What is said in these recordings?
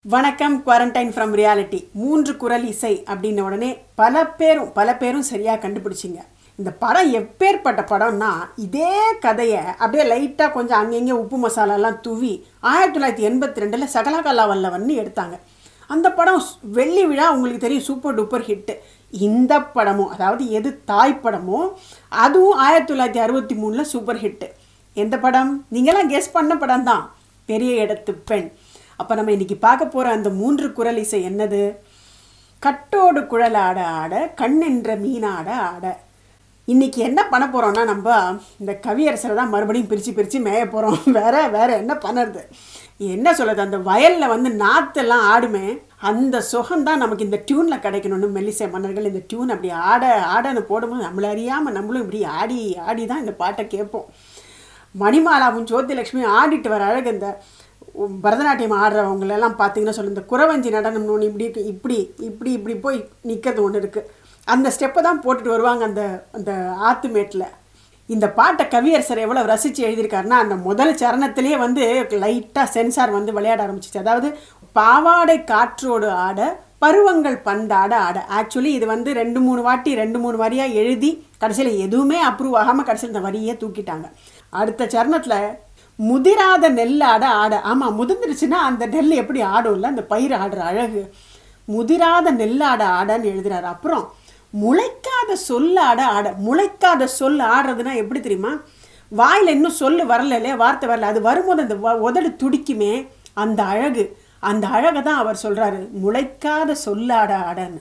வணக்கம் quarantine from reality மூன்று குரல் இசை அப்படின்ன உடனே பல பேரும் பல பேரும் சரியாக கண்டுபிடிச்சிங்க இந்த படம் எப்பேற்பட்ட படம்னா இதே கதையை அப்படியே லைட்டாக கொஞ்சம் அங்கங்கே உப்பு மசாலாலாம் தூவி ஆயிரத்தி தொள்ளாயிரத்தி எண்பத்தி ரெண்டில் சகலகலா வல்லவன்னு எடுத்தாங்க அந்த படம் ஸ்- வெள்ளி விழா உங்களுக்கு தெரியும் சூப்பர் டூப்பர் ஹிட்டு இந்த படமும் அதாவது எது தாய் படமோ அதுவும் ஆயிரத்தி தொள்ளாயிரத்தி அறுபத்தி மூணில் சூப்பர் ஹிட்டு எந்த படம் நீங்களாம் கெஸ் பண்ண படம் தான் பெரிய இடத்து பெண் அப்போ நம்ம இன்னைக்கு பார்க்க போகிற அந்த மூன்று குரல் இசை என்னது கட்டோடு குழல் ஆட ஆட கண்ணென்ற மீனாட ஆட இன்னைக்கு என்ன பண்ண போகிறோம்னா நம்ம இந்த கவியரசரை தான் மறுபடியும் பிரித்து பிரித்து மேய போகிறோம் வேற வேற என்ன பண்ணுறது என்ன சொல்கிறது அந்த வயலில் வந்து நாத்தெல்லாம் ஆடுமே அந்த சுகம்தான் நமக்கு இந்த டியூனில் கிடைக்கணும்னு மெல்லிசை மன்னர்கள் இந்த டியூன் அப்படி ஆட ஆடன்னு போடும்போது நம்மள அறியாமல் நம்மளும் இப்படி ஆடி ஆடி தான் இந்த பாட்டை கேட்போம் மணிமாலாவும் ஜோதிலட்சுமி ஆடிட்டு வர அழகு இந்த உம், பரதநாட்டியம் ஆடுறவங்களெல்லாம் பார்த்தீங்கன்னா சொல்லு இந்த குறவஞ்சி நடனம்னு ஒன்று இப்படி இருக்கு இப்படி இப்படி இப்படி போய் நிற்கிறது ஒன்று இருக்குது அந்த ஸ்டெப்பை தான் போட்டுட்டு வருவாங்க அந்த அந்த ஆத்துமேட்டில் இந்த பாட்டை கவியரசர் எவ்வளோ ரசித்து எழுதியிருக்காருன்னா அந்த முதல் சரணத்திலேயே வந்து லைட்டாக சென்சார் வந்து விளையாட ஆரம்பிச்சிச்சு அதாவது பாவாடை காற்றோடு ஆட பருவங்கள் பந்தாட ஆட ஆக்சுவலி இது வந்து ரெண்டு மூணு வாட்டி ரெண்டு மூணு வரியாக எழுதி கடைசியில் எதுவுமே அப்ரூவ் ஆகாமல் கடைசியில் இந்த வரியே தூக்கிட்டாங்க அடுத்த சரணத்தில் முதிராத நெல் ஆட ஆட ஆமாம் முதிர்ந்துருச்சுன்னா அந்த நெல் எப்படி ஆடும்ல அந்த பயிர் ஆடுற அழகு முதிராத நெல் ஆட ஆடன்னு எழுதுறாரு அப்புறம் முளைக்காத சொல் ஆட ஆட முளைக்காத சொல் ஆடுறதுன்னா எப்படி தெரியுமா வாயில் இன்னும் சொல்லு வரல இல்லையா வார்த்தை வரல அது வரும்போது அந்த வ- உதடு துடிக்குமே அந்த அழகு அந்த அழகை தான் அவர் சொல்றாரு முளைக்காத சொல்லாட ஆடன்னு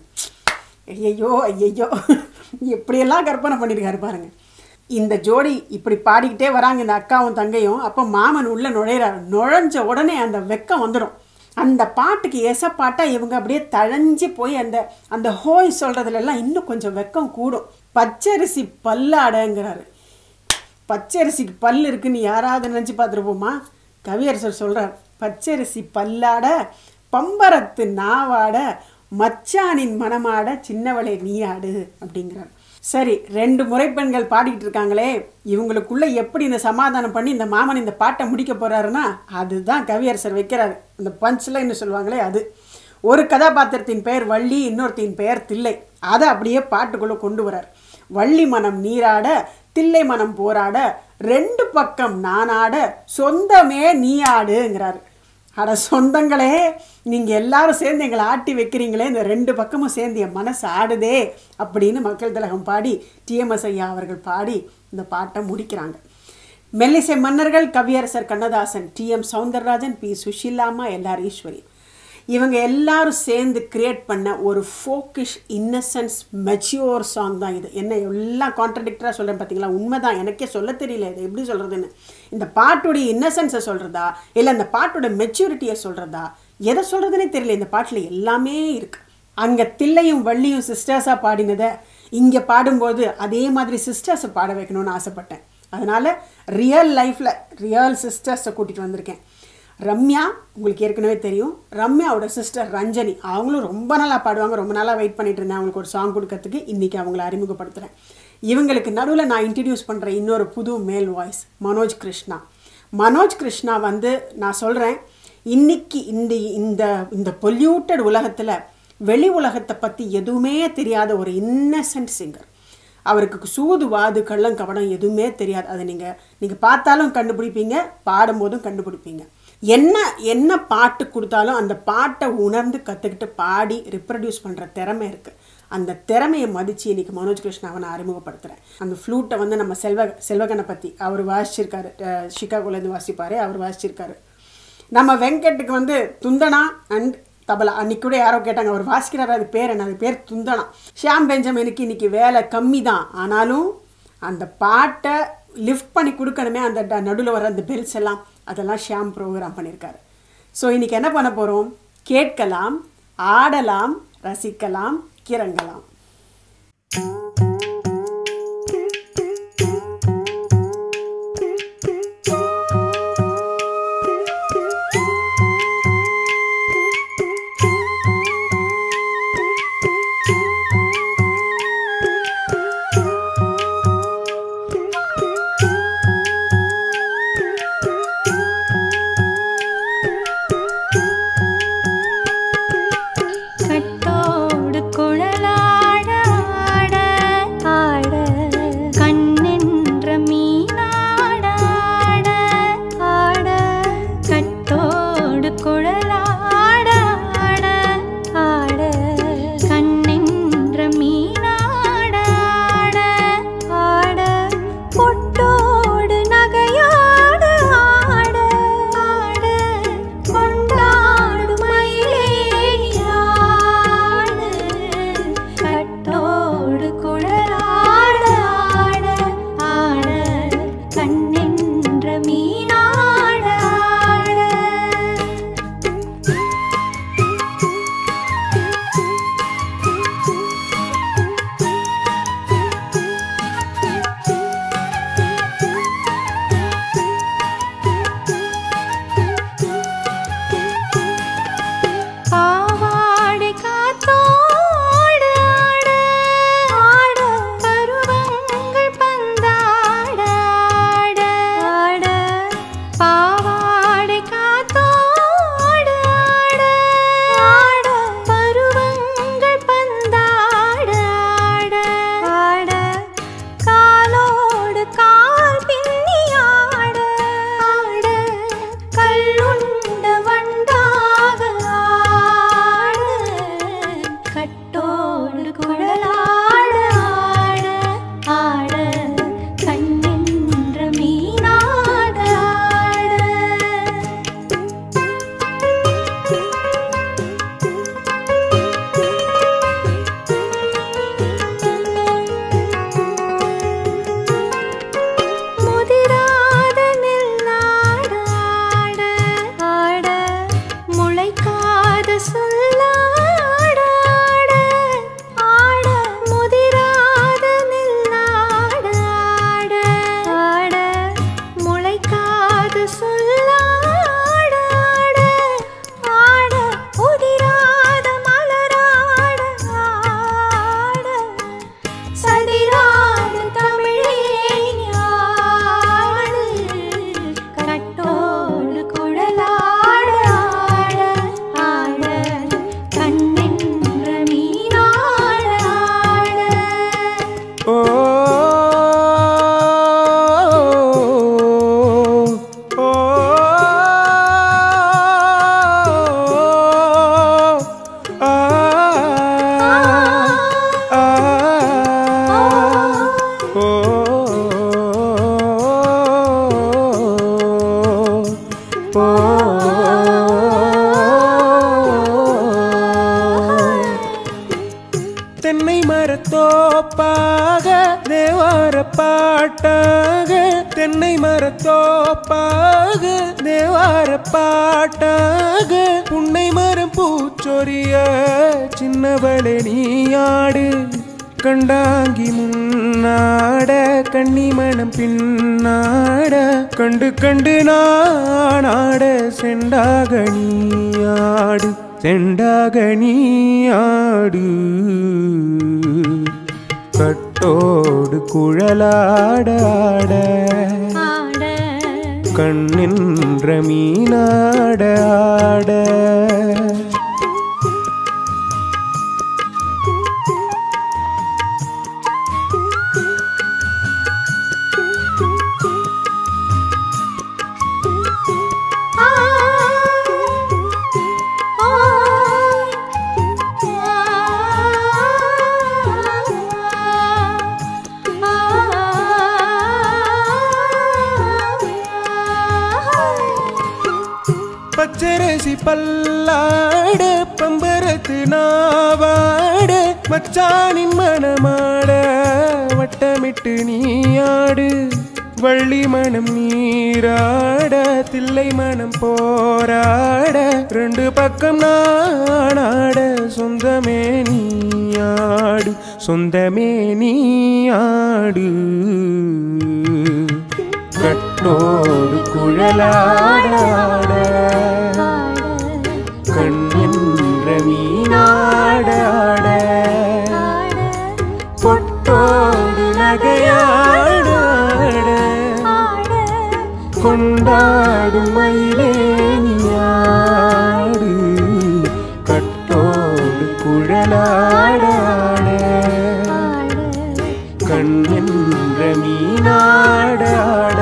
ஐயையோ ஐயையோ எப்படியெல்லாம் கற்பனை பண்ணியிருக்காரு பாருங்க இந்த ஜோடி இப்படி பாடிக்கிட்டே வராங்க இந்த அக்காவும் தங்கையும் அப்போ மாமன் உள்ள நுழையிறாரு நுழைஞ்ச உடனே அந்த வெக்கம் வந்துடும் அந்த பாட்டுக்கு எசப்பாட்டா இவங்க அப்படியே தழைஞ்சு போய் அந்த அந்த ஹோய் சொல்றதுல எல்லாம் இன்னும் கொஞ்சம் வெக்கம் கூடும் பச்சரிசி பல்லாடங்கிறாரு பச்சரிசிக்கு பல் இருக்குன்னு யாராவது நினச்சி பார்த்துருப்போமா கவியரசர் சொல்றார் பச்சரிசி பல்லாட பம்பரத்து நாவாட மச்சானின் மனமாட சின்னவளே நீயாடு அப்படிங்கிறார் சரி ரெண்டு முறைப்பெண்கள் பாடிக்கிட்டு இருக்காங்களே இவங்களுக்குள்ள எப்படி இந்த சமாதானம் பண்ணி இந்த மாமன் இந்த பாட்டை முடிக்க போறாருன்னா அதுதான் கவியரசர் வைக்கிறாரு அந்த பஞ்ச்லைன்னு சொல்லுவாங்களே அது ஒரு கதாபாத்திரத்தின் பெயர் வள்ளி இன்னொருத்தின் பெயர் தில்லை அதை அப்படியே பாட்டுக்குள்ளே கொண்டு வரார் வள்ளி மனம் நீராட தில்லை மனம் போராட ரெண்டு பக்கம் நானாட சொந்தமே நீயாடுங்கிறாரு அட சொந்தங்களே நீங்கள் எல்லாரும் சேர்ந்து எங்களை ஆட்டி வைக்கிறீங்களே இந்த ரெண்டு பக்கமும் சேர்ந்து என் மனசு ஆடுதே அப்படின்னு மக்கள் திலகம் பாடி டிஎம்எஸ் ஐயா அவர்கள் பாடி இந்த பாட்டை முடிக்கிறாங்க மெல்லிசை மன்னர்கள் கவியரசர் கண்ணதாசன் டிஎம் சவுந்தரராஜன் பி சுஷிலாமா எல்ஆர் ஈஸ்வரி இவங்க எல்லாரும் சேர்ந்து கிரியேட் பண்ண ஒரு ஃபோக்கிஷ் இன்னசென்ஸ் மெச்சியோர் சாங் தான் இது என்ன எல்லாம் கான்ட்ரடிக்டராக சொல்கிறேன் பார்த்தீங்களா உண்மைதான் எனக்கே சொல்ல தெரியல இது எப்படி சொல்கிறதுன்னு இந்த பாட்டுடைய இன்னசென்ஸை சொல்கிறதா இல்லை அந்த பாட்டோட மெச்சூரிட்டியை சொல்கிறதா எதை சொல்கிறதுனே தெரியல இந்த பாட்டில் எல்லாமே இருக்குது அங்கே தில்லையும் வள்ளியும் சிஸ்டர்ஸாக பாடினதை இங்கே பாடும்போது அதே மாதிரி சிஸ்டர்ஸை பாட வைக்கணும்னு ஆசைப்பட்டேன் அதனால் ரியல் லைஃப்பில் ரியல் சிஸ்டர்ஸை கூட்டிகிட்டு வந்திருக்கேன் ரம்யா உங்களுக்கு ஏற்கனவே தெரியும் ரம்யாவோட சிஸ்டர் ரஞ்சனி அவங்களும் ரொம்ப நல்லா பாடுவாங்க ரொம்ப நாளாக வெயிட் பண்ணிட்டு இருந்தேன் அவங்களுக்கு ஒரு சாங் கொடுக்கறதுக்கு இன்றைக்கி அவங்கள அறிமுகப்படுத்துகிறேன் இவங்களுக்கு நடுவில் நான் இன்ட்ரடியூஸ் பண்ணுற இன்னொரு புது மேல் வாய்ஸ் மனோஜ் கிருஷ்ணா மனோஜ் கிருஷ்ணா வந்து நான் சொல்கிறேன் இன்னைக்கு இந்த இந்த இந்த பொல்யூட்டட் உலகத்தில் வெளி உலகத்தை பற்றி எதுவுமே தெரியாத ஒரு இன்னசென்ட் சிங்கர் அவருக்கு சூது வாது கள்ளம் கவனம் எதுவுமே தெரியாது அதை நீங்கள் நீங்கள் பார்த்தாலும் கண்டுபிடிப்பீங்க பாடும்போதும் கண்டுபிடிப்பீங்க என்ன என்ன பாட்டு கொடுத்தாலும் அந்த பாட்டை உணர்ந்து கற்றுக்கிட்டு பாடி ரிப்ரடியூஸ் பண்ணுற திறமை இருக்குது அந்த திறமையை மதித்து இன்னைக்கு மனோஜ் கிருஷ்ணாவை நான் அறிமுகப்படுத்துகிறேன் அந்த ஃப்ளூட்டை வந்து நம்ம செல்வ செல்வகணபதி அவர் வாசிச்சிருக்காரு அஹ் சிகாகோலேருந்து வாசிப்பார் அவர் வாசிச்சிருக்காரு நம்ம வெங்கட்டுக்கு வந்து துந்தனா அண்ட் தபலா அன்னைக்கு கூட யாரோ கேட்டாங்க அவர் வாசிக்கிறாரு அது பேர் என்ன அது பேர் துந்தனா ஷியாம் பெஞ்சமினுக்கு இன்னைக்கு வேலை கம்மி தான் ஆனாலும் அந்த பாட்டை லிஃப்ட் பண்ணி கொடுக்கணுமே அந்த நடுவில் வர அந்த பெல்ஸ் எல்லாம் அதெல்லாம் ஷியாம் ப்ரோக்ராம் பண்ணியிருக்காரு ஸோ இன்னைக்கு என்ன பண்ண போகிறோம் கேட்கலாம் ஆடலாம் ரசிக்கலாம் கிறங்கலாம் ஆ சொல்லாட ஆட ஆட முதிராத நில்லாட ஆட ஆட முளைக்காத சொல்லாட ஆட ஆட உதிராத மலராட ஆட சதிராடு தமிழே ஞாடு கட்டோடு குழலாட ஆட ஆட கண்ணென்ற மீனாட ஆட ஓ ஓ ஆ ஆ ஓ தென்னை மரத்தோப்பாக தேவார பாட்டாக தென்னை மரத்தோப்பாக தேவார பாட்டாக புன்னை மரம் பூச்சொரிய சின்னவளே நீயாடு கண்டாங்கி முன்னாட கன்னி மனம் பின்னாட கண்டு கண்டு நானாட செண்டாக நீயாடு செண்டாக நீயாடு கட்டோடு குழலாட ஆட ஆட கண்ணின்ற மீனாட ஆட ஆ ஆ பச்சரிசி பல்லாட பம்பரத்து நாவாட மச்சானின் மனமாட வட்டமிட்டு நீயாடு வள்ளி மனம் நீராட தில்லை மனம் போராட ரெண்டு பக்கம் நானாட சொந்தமே நீயாடு சொந்தமே நீயாடு கட்டோடு குழலாடாட கண்ணென்ற மீனாடாட பொட்டோடு நகையாடாட கொண்டாடும் மயிலே நீயாடு கட்டோடு குழலாடாட கண்ணென்ற மீனாடாட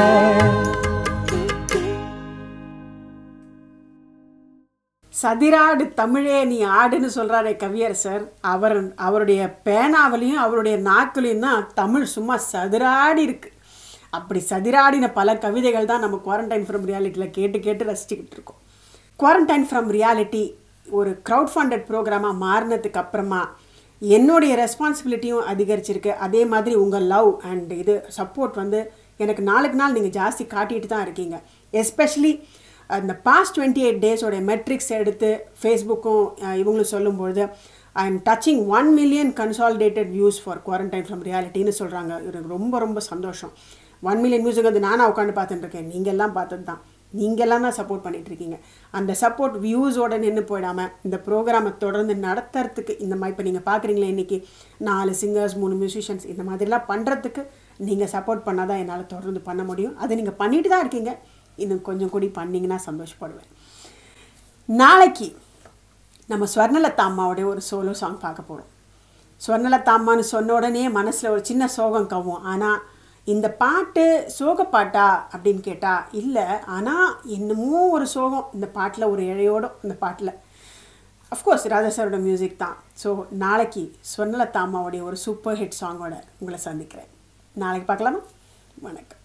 சதிராடு தமிழே நீ ஆடுன்னு சொல்கிறாரே கவியரசர் அவர் அவருடைய பேனாவிலையும் அவருடைய நாக்குலையும் தான் தமிழ் சும்மா சதிராடி இருக்கு அப்படி சதிராடின பல கவிதைகள் தான் நம்ம குவாரண்டைன் ஃப்ரம் ரியாலிட்டியில் கேட்டு கேட்டு ரசிச்சுக்கிட்டு இருக்கோம் குவாரண்டைன் ஃப்ரம் ரியாலிட்டி ஒரு க்ரௌட் ஃபண்டட் ப்ரோக்ராமாக மாறினதுக்கு அப்புறமா என்னுடைய ரெஸ்பான்சிபிலிட்டியும் அதிகரிச்சிருக்கு அதே மாதிரி உங்கள் லவ் அண்ட் இது சப்போர்ட் வந்து எனக்கு நாளுக்கு நாள் நீங்கள் ஜாஸ்தி காட்டிட்டு தான் இருக்கீங்க எஸ்பெஷலி அந்த பாஸ்ட் டுவெண்ட்டி எயிட் டேஸோட மெட்ரிக்ஸ் எடுத்து ஃபேஸ்புக்கும் இவங்களும் சொல்லும்பொழுது I am touching one million consolidated views for quarantine from ரியாலிட்டின்னு சொல்கிறாங்க எனக்கு ரொம்ப ரொம்ப சந்தோஷம் ஒன் மில்லியன் வியூஸுக்கு வந்து நானாக உட்காந்து பார்த்துட்டு இருக்கேன் நீங்கள் எல்லாம் பார்த்தது தான் நீங்கள்லாம் தான் சப்போர்ட் பண்ணிட்டு இருக்கீங்க அந்த சப்போர்ட் வியூஸோட நின்று போயிடாமல் இந்த ப்ரோக்ராமை தொடர்ந்து நடத்துறதுக்கு இந்த மாதிரி இப்போ நீங்கள் பார்க்குறீங்களே இன்றைக்கி நாலு சிங்கர்ஸ் மூணு மியூசிஷியன்ஸ் இந்த மாதிரிலாம் பண்ணுறதுக்கு நீங்கள் சப்போர்ட் பண்ணால் தான் என்னால் தொடர்ந்து பண்ண முடியும் அதை நீங்கள் பண்ணிட்டு தான் இருக்கீங்க இன்னும் கொஞ்சம் கூடி பண்ணிங்கன்னா சந்தோஷப்படுவேன் நாளைக்கு நம்ம ஸ்வர்ணலதா அம்மாவுடைய ஒரு சோலோ சாங் பார்க்க போகிறோம் ஸ்வர்ணலதா அம்மான்னு சொன்ன உடனே மனசில் ஒரு சின்ன சோகம் கவும் ஆனால் இந்த பாட்டு சோக பாட்டா அப்படின்னு கேட்டால் இல்லை ஆனால் என்னமோ ஒரு சோகம் இந்த பாட்டில் ஒரு இழையோட இந்த பாட்டில் அஃப்கோர்ஸ் ராஜா சாரோட மியூசிக் தான் ஸோ நாளைக்கு ஸ்வர்ணலதா அம்மாவுடைய ஒரு சூப்பர் ஹிட் சாங்கோட உங்களை சந்திக்கிறேன் நாளைக்கு பார்க்கலாமா வணக்கம்